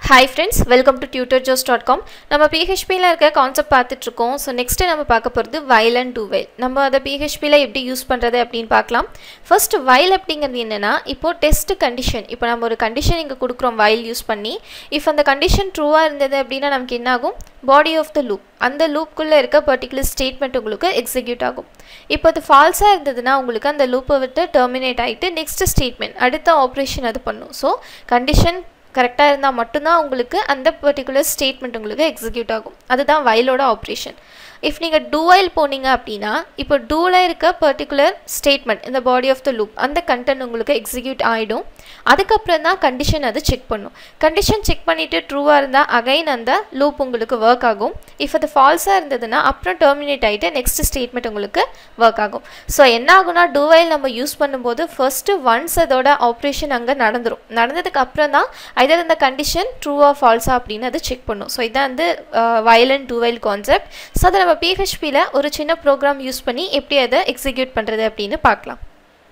hi friends welcome to tutor Joes dot com நம்ம பிஹெச்பியில் இருக்க கான்செப்ட் பார்த்துட்ருக்கோம் ஸோ நெக்ஸ்ட்டு நம்ம பார்க்க போகிறது வைல் அண்ட் டூ வைல் நம்ம அதை பிஹெச்பியில் எப்படி யூஸ் பண்ணுறது அப்படின்னு பார்க்கலாம் ஃபர்ஸ்ட் வைல் அப்படிங்கிறது என்னென்னா இப்போ டெஸ்ட் கண்டிஷன் இப்போ நம்ம ஒரு கண்டிஷன் இங்கே கொடுக்குறோம் வைல் யூஸ் பண்ணி இஃப் அந்த கண்டிஷன் ட்ரூவாக இருந்தது அப்படின்னா நமக்கு என்ன ஆகும் பாடி ஆஃப் த லூப் அந்த லூப்புக்குள்ளே இருக்க பர்டிகுலர் ஸ்டேட்மெண்ட் உங்களுக்கு எக்ஸிக்யூட் ஆகும் இப்போ அது ஃபால்ஸாக இருந்ததுன்னா உங்களுக்கு அந்த லூப்பை விட்டு டெர்மினேட் ஆகிட்டு நெக்ஸ்ட் ஸ்டேட்மெண்ட் அடுத்த ஆப்ரேஷன் அது பண்ணும் ஸோ கண்டிஷன் கரெக்டாக இருந்தால் மட்டும்தான் உங்களுக்கு அந்த பர்டிகுலர் ஸ்டேட்மெண்ட் உங்களுக்கு எக்ஸிக்யூட் ஆகும் அதுதான் வயலோட ஆப்ரேஷன் இஃப் நீங்கள் டூவைல் போனீங்க அப்படின்னா இப்போ டூவில் இருக்க பர்டிகுலர் ஸ்டேட்மெண்ட் இந்த பாடி ஆஃப் த லூப் அந்த கண்டென்ட் உங்களுக்கு எக்ஸிக்யூட் ஆகிடும் அதுக்கப்புறம் தான் கண்டிஷன் அது செக் பண்ணும் கண்டிஷன் செக் பண்ணிவிட்டு ட்ரூவாக இருந்தால் அகைன் அந்த லூப் உங்களுக்கு ஒர்க் ஆகும் இஃப் அது ஃபால்ஸாக இருந்ததுன்னா அப்புறம் டெர்மினேட் ஆகிட்டு நெக்ஸ்ட் ஸ்டேட்மெண்ட் உங்களுக்கு ஒர்க் ஆகும் ஸோ என்ன ஆகும்னா டூவைல் நம்ம யூஸ் பண்ணும்போது ஃபர்ஸ்ட்டு ஒன்ஸ் அதோட ஆப்ரேஷன் அங்கே நடந்துடும் நடந்ததுக்கு அப்புறம் தான் ஐதர் இந்த கண்டிஷன் ட்ரூவா ஃபால்ஸா அப்படின்னு அது செக் பண்ணும் ஸோ இதான் வந்து வயலண்ட் டூவைல் கான்செப்ட் ஸோ அதை நம்ம பிஹெச்பியில் ஒரு சின்ன ப்ரோக்ராம் யூஸ் பண்ணி எப்படி அதை எக்ஸிக்யூட் பண்ணுறது அப்படின்னு பார்க்கலாம்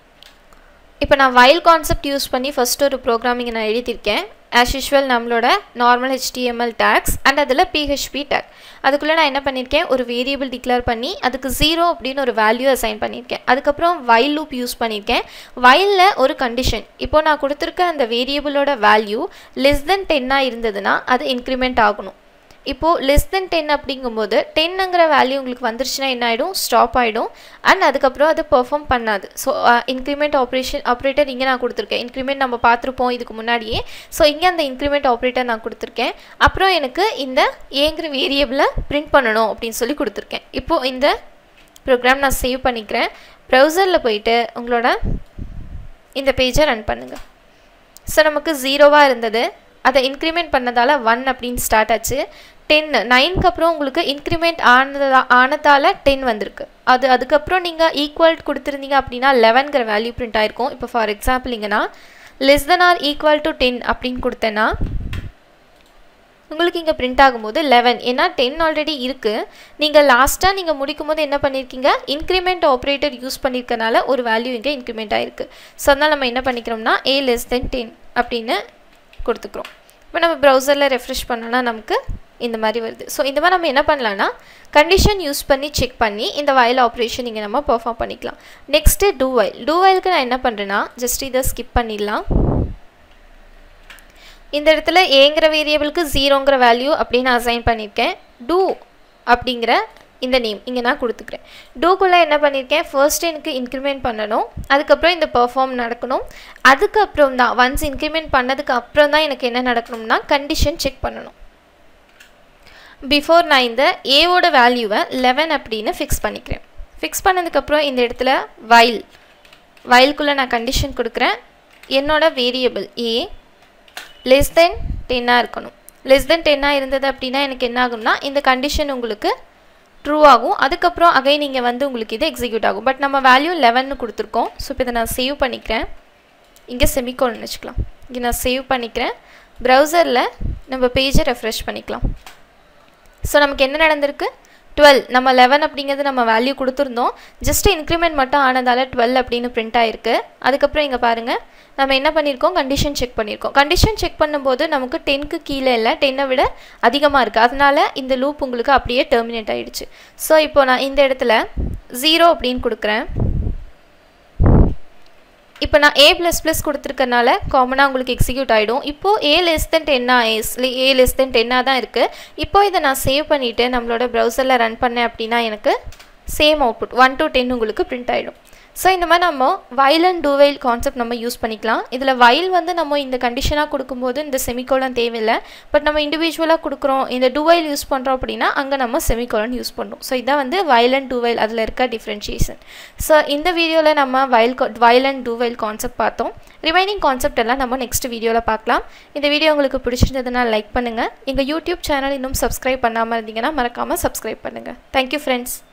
இப்போ நான் வயல் கான்செப்ட் யூஸ் பண்ணி ஃபஸ்ட்டு ஒரு ப்ரோக்ராமிங் நான் எழுதியிருக்கேன் ஆஸ் யூஷுவல் நம்மளோட நார்மல் ஹெச்டிஎம்எல் டேக்ஸ் அண்ட் அதில் பிஹெச்பி டேக் அதுக்குள்ளே நான் என்ன பண்ணியிருக்கேன் ஒரு வேரியபிள் டிக்ளேர் பண்ணி அதுக்கு ஜீரோ அப்படின்னு ஒரு வேல்யூ அசைன் பண்ணியிருக்கேன் அதுக்கப்புறம் வைல் லூப் யூஸ் பண்ணியிருக்கேன் வயலில் ஒரு கண்டிஷன் இப்போ நான் கொடுத்துருக்க அந்த வேரியபிளோட வேல்யூ லெஸ் தென் டென்னாக இருந்ததுன்னா அது இன்க்ரிமெண்ட் ஆகணும் இப்போது லெஸ் தென் டென் அப்படிங்கும்போது டென்னுங்கிற வேல்யூ உங்களுக்கு வந்துருச்சுன்னா என்ன ஆகிடும் ஸ்டாப் ஆகிடும் அண்ட் அதுக்கப்புறம் அது பெர்ஃபார்ம் பண்ணாது ஸோ இன்க்ரிமெண்ட் ஆப்ரேஷன் ஆப்ரேட்டர் இங்கே நான் கொடுத்துருக்கேன் இன்க்ரிமெண்ட் நம்ம பார்த்துருப்போம் இதுக்கு முன்னாடியே ஸோ இங்கே அந்த இன்க்ரிமெண்ட் ஆப்ரேட்டர் நான் கொடுத்துருக்கேன் அப்புறம் எனக்கு இந்த ஏங்கிற வேரியபிளை பிரிண்ட் பண்ணணும் அப்படின்னு சொல்லி கொடுத்துருக்கேன் இப்போது இந்த ப்ரோக்ராம் நான் சேவ் பண்ணிக்கிறேன் ப்ரௌசரில் போயிட்டு உங்களோட இந்த பேஜை ரன் பண்ணுங்கள் ஸோ நமக்கு ஜீரோவாக இருந்தது அதை இன்க்ரிமெண்ட் பண்ணதால் ஒன் அப்படின்னு ஸ்டார்ட் ஆச்சு டென் நைனுக்கு அப்புறம் உங்களுக்கு இன்க்ரிமெண்ட் ஆனதா ஆனதால் டென் வந்திருக்கு அது அதுக்கப்புறம் நீங்கள் ஈக்குவல் கொடுத்துருந்தீங்க அப்படின்னா லெவன்கிற வேல்யூ பிரிண்ட் ஆயிருக்கும் இப்போ ஃபார் எக்ஸாம்பிள் இங்கன்னா less than or equal to ten அப்படின்னு கொடுத்தேன்னா உங்களுக்கு இங்கே பிரிண்ட் ஆகும்போது லெவன் ஏன்னா டென் ஆல்ரெடி இருக்குது நீங்கள் லாஸ்ட்டாக நீங்கள் முடிக்கும் போது என்ன பண்ணியிருக்கீங்க இன்க்ரிமெண்ட் ஆப்ரேட்டர் யூஸ் பண்ணியிருக்கனால ஒரு வேல்யூ இங்கே இன்க்ரிமெண்ட் ஆகிருக்கு ஸோ அதனால் நம்ம என்ன பண்ணிக்கிறோம்னா ஏ லெஸ் தென் டென் அப்படின்னு கொடுத்துக்குறோம் இப்போ நம்ம ப்ரௌசரில் ரெஃப்ரெஷ் பண்ணோன்னா நமக்கு இந்த மாதிரி வருது ஸோ இந்த மாதிரி நம்ம என்ன பண்ணலான்னா கண்டிஷன் யூஸ் பண்ணி செக் பண்ணி இந்த வயல் ஆப்ரேஷன் இங்கே நம்ம பர்ஃபார்ம் பண்ணிக்கலாம் நெக்ஸ்ட்டு டூ வயல் டூ வயலுக்கு நான் என்ன பண்ணுறேன்னா ஜஸ்ட் இதை ஸ்கிப் பண்ணிடலாம் இந்த இடத்துல ஏங்கிற வேரியபிளுக்கு ஜீரோங்கிற வேல்யூ அப்படின்னு அசைன் பண்ணியிருக்கேன் டூ அப்படிங்கிற இந்த நேம் இங்கே நான் கொடுத்துக்கிறேன் டூக்குள்ளே என்ன பண்ணியிருக்கேன் ஃபர்ஸ்ட் எனக்கு இன்க்ரிமெண்ட் பண்ணணும் அதுக்கப்புறம் இந்த பெர்ஃபார்ம் நடக்கணும் அதுக்கப்புறம் தான் ஒன்ஸ் இன்க்ரிமெண்ட் பண்ணதுக்கு அப்புறம் தான் எனக்கு என்ன நடக்கணும்னா கண்டிஷன் செக் பண்ணணும் பிஃபோர் நான் இந்த ஏவோட வேல்யூவை லெவன் அப்படின்னு ஃபிக்ஸ் பண்ணிக்கிறேன் ஃபிக்ஸ் பண்ணதுக்கப்புறம் இந்த இடத்துல வயல் வயலுக்குள்ளே நான் கண்டிஷன் கொடுக்குறேன் என்னோட வேரியபிள் ஏ லெஸ் தென் டென்னாக இருக்கணும் லெஸ் தென் டென்னாக இருந்தது அப்படின்னா எனக்கு என்ன ஆகும்னா இந்த கண்டிஷன் உங்களுக்கு ட்ரூ ஆகும் அதுக்கப்புறம் அகைன் நீங்கள் வந்து உங்களுக்கு இது எக்ஸிக்யூட் ஆகும் பட் நம்ம வேல்யூ லெவன்னு கொடுத்துருக்கோம் ஸோ இப்போ இதை நான் சேவ் பண்ணிக்கிறேன் இங்கே செமிகோல்னு வச்சுக்கலாம் இங்கே நான் சேவ் பண்ணிக்கிறேன் ப்ரௌசரில் நம்ம பேஜை ரெஃப்ரெஷ் பண்ணிக்கலாம் ஸோ நமக்கு என்ன நடந்திருக்கு டுவெல் நம்ம லெவன் அப்படிங்கிறது நம்ம வேல்யூ கொடுத்துருந்தோம் ஜஸ்ட் இன்க்ரிமெண்ட் மட்டும் ஆனதால் டுவெல் அப்படின்னு பிரிண்ட் ஆயிருக்கு அதுக்கப்புறம் இங்கே பாருங்கள் நம்ம என்ன பண்ணியிருக்கோம் கண்டிஷன் செக் பண்ணியிருக்கோம் கண்டிஷன் செக் பண்ணும்போது நமக்கு டென்க்கு கீழே இல்லை டென்னை விட அதிகமாக இருக்குது அதனால் இந்த லூப் உங்களுக்கு அப்படியே டெர்மினேட் ஆகிடுச்சு ஸோ இப்போ நான் இந்த இடத்துல ஜீரோ அப்படின்னு கொடுக்குறேன் இப்போ நான் ஏ ப்ளஸ் ப்ளஸ் கொடுத்துருக்கனால காமனாக உங்களுக்கு எக்ஸிக்யூட் ஆகிடும் இப்போது ஏ லெஸ் தென் டென்னாக ஏஸ் ஏ லெஸ் தென் டென்னாக தான் இருக்குது இப்போ இதை நான் சேவ் பண்ணிவிட்டு நம்மளோட ப்ரௌசரில் ரன் பண்ணேன் அப்படின்னா எனக்கு same output one to ten உங்களுக்கு பிரிண்ட் ஆகிடும் ஸோ இந்த மாதிரி நம்ம வயல் அண்ட் டூவைல் கான்செப்ட் நம்ம யூஸ் பண்ணிக்கலாம் இதில் வயல் வந்து நம்ம இந்த கண்டிஷனாக கொடுக்கும்போது இந்த செமிகோலன் தேவையில்லை பட் நம்ம இண்டிவிஜுவலாக கொடுக்குறோம் இந்த டூவைல் யூஸ் பண்ணுறோம் அப்படின்னா அங்கே நம்ம செமிகோலன் யூஸ் பண்ணுறோம் ஸோ இதான் வந்து வயல் அண்ட் டூவைல் அதில் இருக்க டிஃப்ரென்ஷியேஷன் ஸோ இந்த வீடியோவில் நம்ம while while and do while concept பார்த்தோம் ரிமைனிங் கான்செப்ட் எல்லாம் நம்ம நெக்ஸ்ட் வீடியோவில் பார்க்கலாம் இந்த வீடியோ உங்களுக்கு பிடிச்சிருந்ததுன்னா லைக் பண்ணுங்கள் எங்கள் யூடியூப் சேனல் இன்னும் சப்ஸ்கிரைப் பண்ணாமல் இருந்தீங்கன்னா மறக்காமல் சப்ஸ்கிரைப் பண்ணுங்கள் தேங்க்யூ ஃப்ரெண்ட்ஸ்